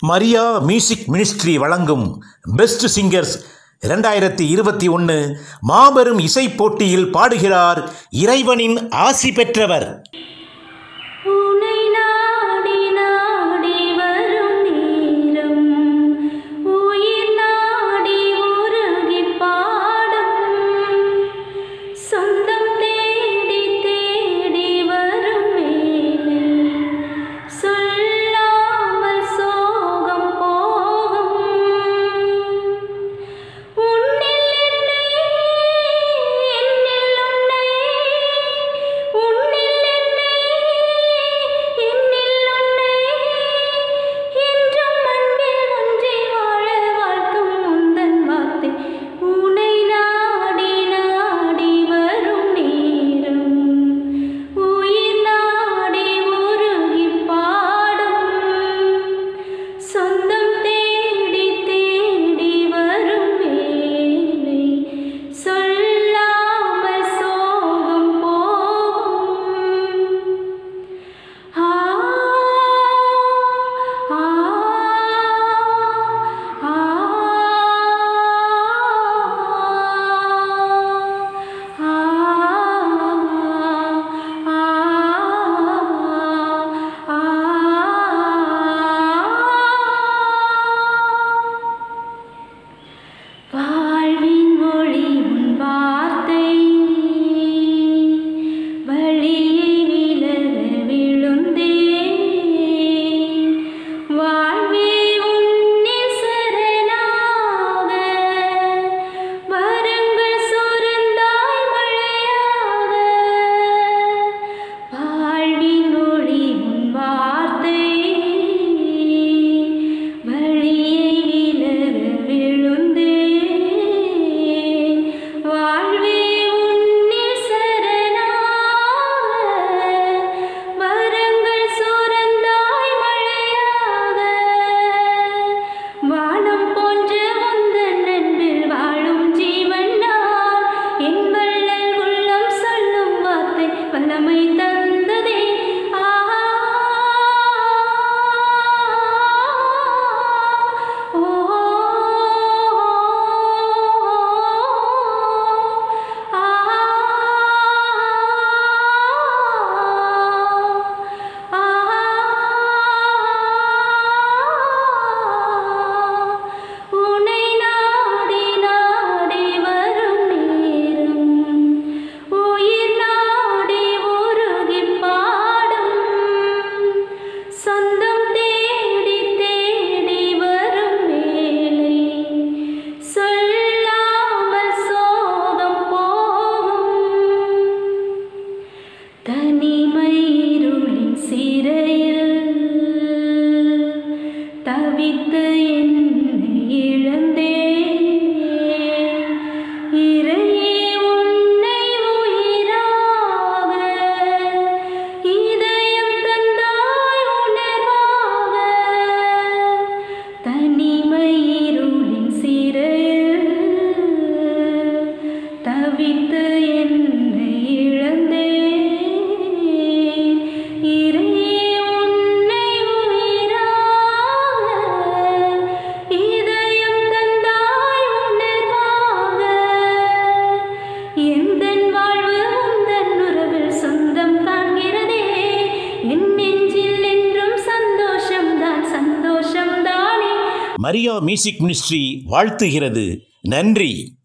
Maria music ministry வழங்கும் best singers இரண்டாயிரத்தி இருபத்தி ஒன்று மாபெரும் இசைப் போட்டியில் பாடுகிறார் இறைவனின் ஆசி பெற்றவர் உனை நாடி நாடி வரும் நேரம் உயிர் நாடி உருகிப் பாடும் சொந்தம் தேடி தேடி வரும் வேளை சொல்லாமல் சோகம் போகும் உன்னில் என்னை என்னில் உன்னை உன்னில் என்னை என்னில் உன்னை என்றும் அன்பில் ஒன்றி வாழ வாழ்த்தும் உந்தன் வார்த்தை உனை நாடி நாடி வரும் நேரம் உயிர் நாடி உருகிப் பாடும் சொந்தம் தேடி தேடி வரும் வேளை சொல்லாமல் சோகம் போகும் ஆ ஆ ஆ வாழ்வின் மொழி உன் வார்த்தை வழியை விலக விழுந்தே வாழ்வே உன்னில் சரணாக வரங்கள் சுரந்தாய் மழையாக வாழ்வின் மொழி உன் வார்த்தை வழியை விலக விழுந்தே வாழ்வே உன்னில் சரணாக வரங்கள் சுரந்தாய் மழையாக வானம் போன்ற உந்தன் அன்பில் வாழும் ஜீவன் நான் என் வள்ளல் உள்ளம் சொல்லும் வார்த்தை வல்லமை தந்ததே ஆஹா ஓ உனை நாடி நாடி வரும் நேரம் உயிர் நாடி உருகிப் பாடும் சொந்தம் தேடி தேடி வரும் வேளை சொல்லாமல் சோகம் போகும் தனிமை இருளின் சிறையில் தவித்து என்னை இழந்தே இறையே உன்னை உயிராக இதயம் தந்தாய் உணர்வாக தனிமை இருளின் சிறையில் தவித்து என்னை இழந்தே இறையே உன்னை உயிராக இதயம் தந்தாய் உணர்வாக எந்தன் வாழ்வு உந்தன் உறவில் சொந்தம் காண்கிறதே என் நெஞ்சில் என்றும் சந்தோஷம்தான் சந்தோஷம்தானே மரியா மியூசிக் மினிஸ்ட்ரி வாழ்த்துகிறது நன்றி